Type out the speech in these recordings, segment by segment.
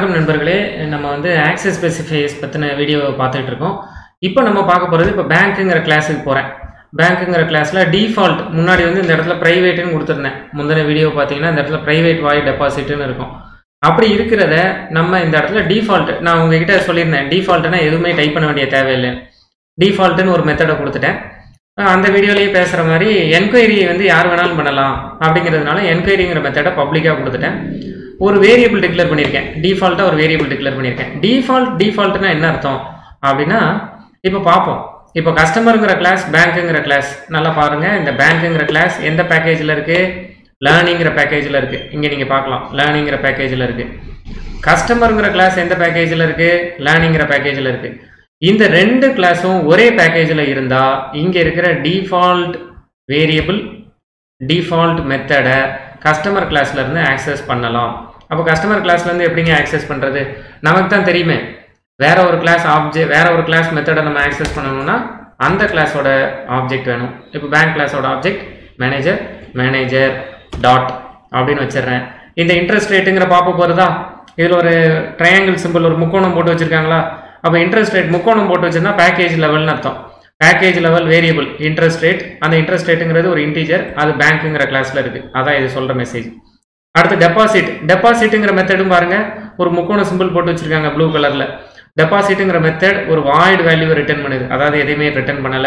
வணக்கம் நண்பர்களே நம்ம வந்து ஆக்சஸ் ஸ்பெசிஃபைஸ் பற்றின வீடியோவை பார்த்துட்டு இருக்கோம் இப்போ நம்ம பார்க்க போகிறது இப்போ பேங்க்குங்கிற கிளாஸுக்கு போகிறேன் பேங்க்குங்கிற கிளாஸில் டிஃபால்ட் முன்னாடி வந்து இந்த இடத்துல ப்ரைவேட்டுன்னு கொடுத்துருந்தேன் முந்தின வீடியோ பார்த்தீங்கன்னா இந்த இடத்துல ப்ரைவேட் வாய் டெபாசிட்னு இருக்கும் அப்படி இருக்கிறத நம்ம இந்த இடத்துல டிஃபால்ட் நான் உங்ககிட்ட சொல்லியிருந்தேன் டிஃபால்ட்னா எதுவுமே டைப் பண்ண வேண்டிய தேவையில்லை டிஃபால்ட்டுன்னு ஒரு மெத்தடை கொடுத்துட்டேன் அஹ் அந்த வீடியோலேயே பேசுகிற மாதிரி என்கொயரி வந்து யார் வேணாலும் பண்ணலாம் அப்படிங்கிறதுனால என்கொயரிங்கிற மெத்தடை பப்ளிக்காக கொடுத்துட்டேன் ஒரு வேரியபிள் டிக்ளேர் பண்ணியிருக்கேன் டிஃபால்ட்டாக ஒரு வேரியபிள் டிக்ளேர் பண்ணியிருக்கேன் டிஃபால்ட் டிஃபால்ட்னா என்ன அர்த்தம் அப்படின்னா இப்போ பார்ப்போம் இப்போ கஸ்டமருங்கிற கிளாஸ் பேங்க்குங்கிற கிளாஸ் நல்லா பாருங்கள் இந்த பேங்க்குங்கிற கிளாஸ் எந்த பேக்கேஜில் இருக்குது லேர்னிங்கிற பேக்கேஜில் இருக்குது இங்கே நீங்கள் பார்க்கலாம் லேர்னிங்கிற பேக்கேஜில் இருக்குது கஸ்டமருங்கிற கிளாஸ் எந்த பேக்கேஜில் இருக்குது லேர்னிங்கிற பேக்கேஜில் இருக்குது இந்த ரெண்டு கிளாஸும் ஒரே பேக்கேஜில் இருந்தால் இங்கே இருக்கிற டிஃபால்ட் வேரியபிள் டிஃபால்ட் மெத்தடை கஸ்டமர் கிளாஸ்லேருந்து ஆக்சஸ் பண்ணலாம் அப்போ கஸ்டமர் கிளாஸ்லேருந்து எப்படிங்க ஆக்சஸ் பண்ணுறது நமக்கு தான் தெரியுமே வேற ஒரு கிளாஸ் ஆப்ஜெக்ட் வேற ஒரு கிளாஸ் மெத்தடை நம்ம ஆக்சஸ் பண்ணணும்னா அந்த கிளாஸோட ஆப்ஜெக்ட் வேணும் இப்போ பேங்க் கிளாஸோட ஆப்ஜெக்ட் மேனேஜர் மேனேஜர் டாட் அப்படின்னு வச்சிடுறேன் இந்த இன்ட்ரெஸ்ட் ரேட்டுங்கிற பாப்ப போகிறதா இதில் ஒரு ட்ரையாங்கிள் சிம்பிள் ஒரு முக்கோணம் போட்டு வச்சிருக்காங்களா அப்போ இன்ட்ரெஸ்ட் ரேட் முக்கோணம் போட்டு வச்சிருந்தா பேக்கேஜ் லெவல்னு அர்த்தம் package level variable interest rate அந்த இன்ட்ரெஸ்ட் ரேட்டுங்கிறது ஒரு இன்டீஜர் அது பேங்க்குங்கிற கிளாஸில் இருக்குது அதான் இது சொல்கிற மெசேஜ் அடுத்து டெபாசிட் டெபாசிட்டுங்கிற மெத்தடும் பாருங்க ஒரு முக்கோண சிம்பிள் போட்டு வச்சிருக்காங்க ப்ளூ கலரில் டெபாசிட்டுங்கிற மெத்தட் ஒரு வாய்டு வேல்யூவை ரிட்டர்ன் பண்ணுது அதாவது எதையுமே ரிட்டர்ன் பண்ணலை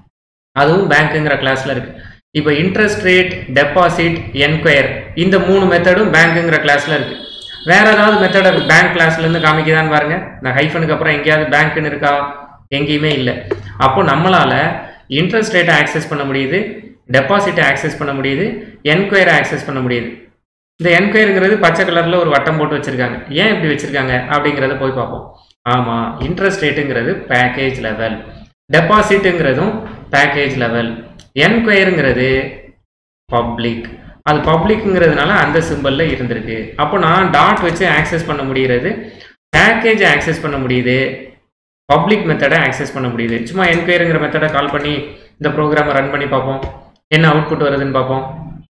அதுவும் பேங்க்குங்கிற கிளாஸில் இருக்கு இப்போ இன்ட்ரெஸ்ட் ரேட் டெபாசிட் என்கொயர் இந்த மூணு மெத்தடும் பேங்க்குங்கிற கிளாஸில் இருக்கு வேற ஏதாவது மெத்தட் பேங்க் கிளாஸ்லேருந்து காமிக்குதான்னு பாருங்க இந்த ஹைஃபனுக்கு அப்புறம் எங்கேயாவது பேங்க்னு இருக்கா எங்கேயுமே இல்லை அப்போ நம்மளால இன்ட்ரெஸ்ட் ரேட்டை ஆக்சஸ் பண்ண முடியுது டெபாசிட்டை ஆக்சஸ் பண்ண முடியுது என்கொயரை ஆக்சஸ் பண்ண முடியுது இந்த என்கொயருங்கிறது பச்சை கலரில் ஒரு வட்டம் போட்டு வச்சுருக்காங்க ஏன் இப்படி வச்சுருக்காங்க அப்படிங்கிறத போய் பார்ப்போம் ஆமாம் இன்ட்ரெஸ்ட் ரேட்டுங்கிறது பேக்கேஜ் லெவல் டெபாசிட்டுங்கிறதும் பேக்கேஜ் லெவல் என்கொயருங்கிறது பப்ளிக் அது பப்ளிக்ங்கிறதுனால அந்த சிம்பிளில் இருந்திருக்கு அப்போ நான் டாட் வச்சு ஆக்சஸ் பண்ண முடிகிறது பேக்கேஜை ஆக்சஸ் பண்ண முடியுது பப்ளிக் மெத்தடை ஆக்சஸ் பண்ண முடியுது சும்மா என்கொயருங்கிற மெத்தடை கால் பண்ணி இந்த ப்ரோக்ராமை ரன் பண்ணி பார்ப்போம் என்ன அவுட்புட் வருதுன்னு பார்ப்போம்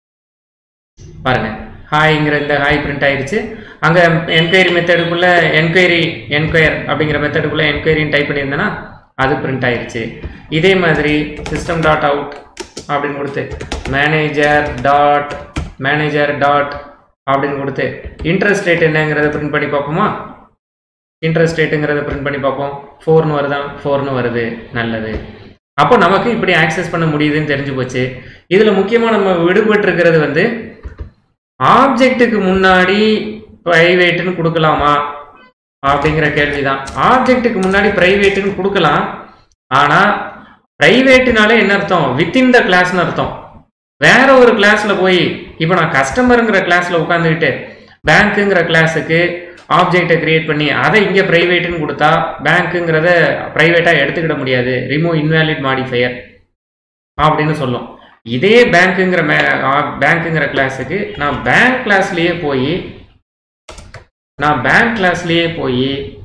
பாருங்க ஹாய்ங்கிற இந்த ஹாய் பிரிண்ட் ஆயிருச்சு அங்கே என்கொயரி மெத்தடுக்குள்ள என்கொயரி என்கொயர் அப்படிங்கிற மெத்தடுக்குள்ள என்கொயரின்னு டைப் பண்ணியிருந்தேன்னா அது பிரிண்ட் ஆயிருச்சு இதே மாதிரி சிஸ்டம் டாட் அவுட் அப்படின்னு கொடுத்து மேனேஜர் டாட் மேனேஜர் டாட் அப்படின்னு கொடுத்து இன்ட்ரெஸ்ட் ரேட் என்னங்கிறத பிரிண்ட் பண்ணி பார்ப்போமா இன்ட்ரெஸ்ட் ரேட்டுங்கிறத பிரிண்ட் பண்ணி பார்ப்போம் ஃபோர்னு வருதா ஃபோர்னு வருது நல்லது அப்போ நமக்கு இப்படி ஆக்சஸ் பண்ண முடியுதுன்னு தெரிஞ்சு போச்சு இதில் முக்கியமாக நம்ம விடுபட்டு இருக்கிறது வந்து ஆப்ஜெக்ட்டுக்கு முன்னாடி ப்ரைவேட்டுன்னு கொடுக்கலாமா அப்படிங்கிற கேள்வி தான் ஆப்ஜெக்ட்டுக்கு முன்னாடி ப்ரைவேட்டுன்னு கொடுக்கலாம் ஆனால் ப்ரைவேட்டுனாலே என்ன அர்த்தம் வித்தின் த கிளாஸ்னு அர்த்தம் வேற ஒரு கிளாஸ்ல போய் இப்போ நான் கஸ்டமருங்கிற கிளாஸ்ல உட்காந்துக்கிட்டு பேங்க்குங்கிற கிளாஸுக்கு ஆப்ஜெக்டை கிரியேட் பண்ணி அதை இங்கே ப்ரைவேட்டுன்னு கொடுத்தா பேங்க்குங்கிறத ப்ரைவேட்டாக எடுத்துக்கிட முடியாது ரிமூவ் இன்வேலிட் மாடிஃபையர் அப்படின்னு சொல்லும் இதே பேங்க்குங்கிற மே பேங்க்குங்கிற கிளாஸுக்கு நான் பேங்க் கிளாஸ்லேயே போய் நான் பேங்க் கிளாஸ்லேயே போய்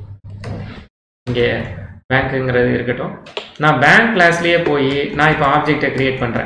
இங்கே பேங்க்குங்கிறது இருக்கட்டும் நான் பேங்க் கிளாஸ்லேயே போய் நான் இப்போ ஆப்ஜெக்டை கிரியேட் பண்ணுறேன்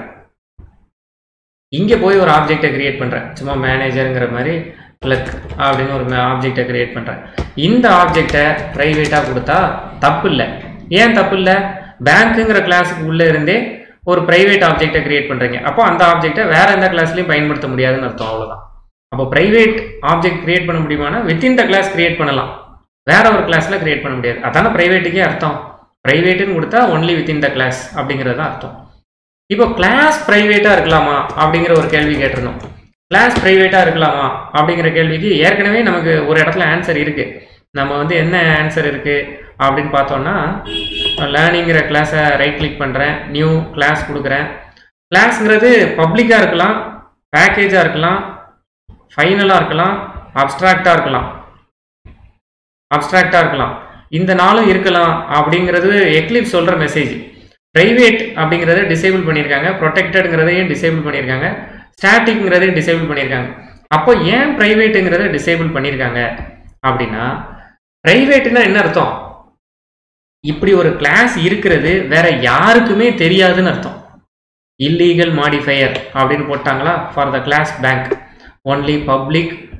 இங்கே போய் ஒரு ஆப்ஜெக்டை கிரியேட் பண்ணுறேன் சும்மா மேனேஜருங்கிற மாதிரி கிளக் அப்படின்னு ஒரு ஆப்ஜெக்டை கிரியேட் பண்ணுறேன் இந்த ஆப்ஜெக்டை ப்ரைவேட்டாக கொடுத்தா தப்பு இல்லை ஏன் தப்பு இல்லை பேங்க்குங்கிற கிளாஸுக்கு உள்ளே இருந்தே ஒரு ப்ரைவேட் ஆப்ஜெக்டை கிரியேட் பண்ணுறீங்க அப்போ அந்த ஆப்ஜெக்டை வேற எந்த கிளாஸ்லையும் பயன்படுத்த முடியாதுன்னு அர்த்தம் அவ்வளோதான் அப்போ ப்ரைவேட் ஆப்ஜெக்ட் கிரியேட் பண்ண முடியுமானா வித்தின் த கிளாஸ் கிரியேட் பண்ணலாம் வேற ஒரு கிளாஸில் கிரியேட் பண்ண முடியாது அதான ப்ரைவேட்டுக்கே அர்த்தம் ப்ரைவேட்டுன்னு கொடுத்தா ஒன்லி வித்தின் த கிளாஸ் அப்படிங்கிறது தான் அர்த்தம் இப்போ கிளாஸ் ப்ரைவேட்டாக இருக்கலாமா அப்படிங்கிற ஒரு கேள்வி கேட்டிருந்தோம் கிளாஸ் ப்ரைவேட்டாக இருக்கலாமா அப்படிங்கிற கேள்விக்கு ஏற்கனவே நமக்கு ஒரு இடத்துல ஆன்சர் இருக்குது நம்ம வந்து என்ன ஆன்சர் இருக்குது அப்படின்னு பார்த்தோம்னா லேர்னிங்கிற கிளாஸை ரைட் கிளிக் பண்ணுறேன் நியூ கிளாஸ் கொடுக்குறேன் கிளாஸ்ங்கிறது பப்ளிக்காக இருக்கலாம் பேக்கேஜாக இருக்கலாம் ஃபைனலாக இருக்கலாம் அப்ட்ராக்டாக இருக்கலாம் அப்ட்ராக்டாக இருக்கலாம் இந்த நாளும் இருக்கலாம் அப்படிங்கிறது எக்லிப் சொல்கிற மெசேஜ் ப்ரைவேட் அப்படிங்கிறத டிசேபிள் பண்ணியிருக்காங்க ப்ரொடெக்டடுங்கிறதையும் டிசேபிள் பண்ணியிருக்காங்க ஸ்டாட்டிக்ங்கிறதையும் டிசேபிள் பண்ணியிருக்காங்க அப்போ ஏன் ப்ரைவேட்டுங்கிறத டிசேபிள் பண்ணியிருக்காங்க அப்படின்னா ப்ரைவேட்டுனா என்ன அர்த்தம் இப்படி ஒரு கிளாஸ் இருக்கிறது வேற யாருக்குமே தெரியாதுன்னு அர்த்தம் இல்லீகல் மாடிஃபையர் அப்படின்னு போட்டாங்களா for the class bank only public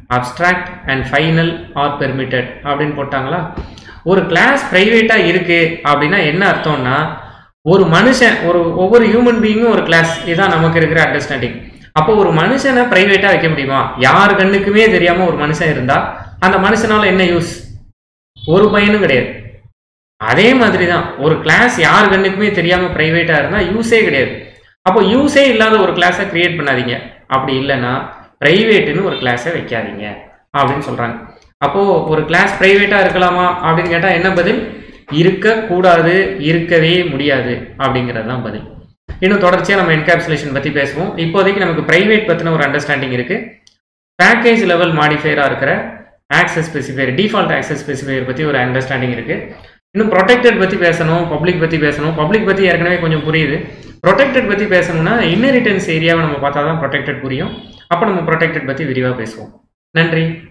abstract and final are permitted அப்படின்னு போட்டாங்களா ஒரு கிளாஸ் ப்ரைவேட்டாக இருக்கு அப்படின்னா என்ன அர்த்தம்னா ஒரு மனுஷன் ஒரு ஒவ்வொரு ஹியூமன் பீயிங்கும் ஒரு கிளாஸ் இதுதான் நமக்கு இருக்கிற அண்டர்ஸ்டாண்டிங் அப்போ ஒரு மனுஷனை ப்ரைவேட்டாக வைக்க முடியுமா யார் கண்ணுக்குமே தெரியாமல் ஒரு மனுஷன் இருந்தால் அந்த மனுஷனால என்ன யூஸ் ஒரு பையனும் கிடையாது அதே மாதிரி தான் ஒரு கிளாஸ் யார் கண்ணுக்குமே தெரியாமல் ப்ரைவேட்டாக இருந்தால் யூஸே கிடையாது அப்போ யூஸே இல்லாத ஒரு கிளாஸை கிரியேட் பண்ணாதீங்க அப்படி இல்லைன்னா ப்ரைவேட்டுன்னு ஒரு கிளாஸை வைக்காதீங்க அப்படின்னு சொல்கிறாங்க அப்போது ஒரு கிளாஸ் ப்ரைவேட்டாக இருக்கலாமா அப்படின்னு கேட்டால் என்ன பதில் இருக்கக்கூடாது இருக்கவே முடியாது அப்படிங்கிறது தான் பதில் இன்னும் தொடர்ச்சியாக நம்ம என்கேப்சுலேஷன் பற்றி பேசுவோம் இப்போதைக்கு நமக்கு ப்ரைவேட் பற்றின ஒரு அண்டர்ஸ்டாண்டிங் இருக்குது பேக்கேஜ் லெவல் மாடிஃபையராக இருக்கிற access specifier default access specifier பற்றி ஒரு அண்டர்ஸ்டாண்டிங் இருக்குது இன்னும் ப்ரொடெக்டட் பற்றி பேசணும் பப்ளிக் பற்றி பேசணும் பப்ளிக் பற்றி ஏற்கனவே கொஞ்சம் புரியுது ப்ரொடெக்டட் பற்றி பேசணும்னா இன்னெரிட்டன்ஸ் ஏரியாவை நம்ம பார்த்தா தான் ப்ரொடெக்டட் புரியும் அப்போ நம்ம ப்ரொடெக்டட் பற்றி விரிவாக பேசுவோம் நன்றி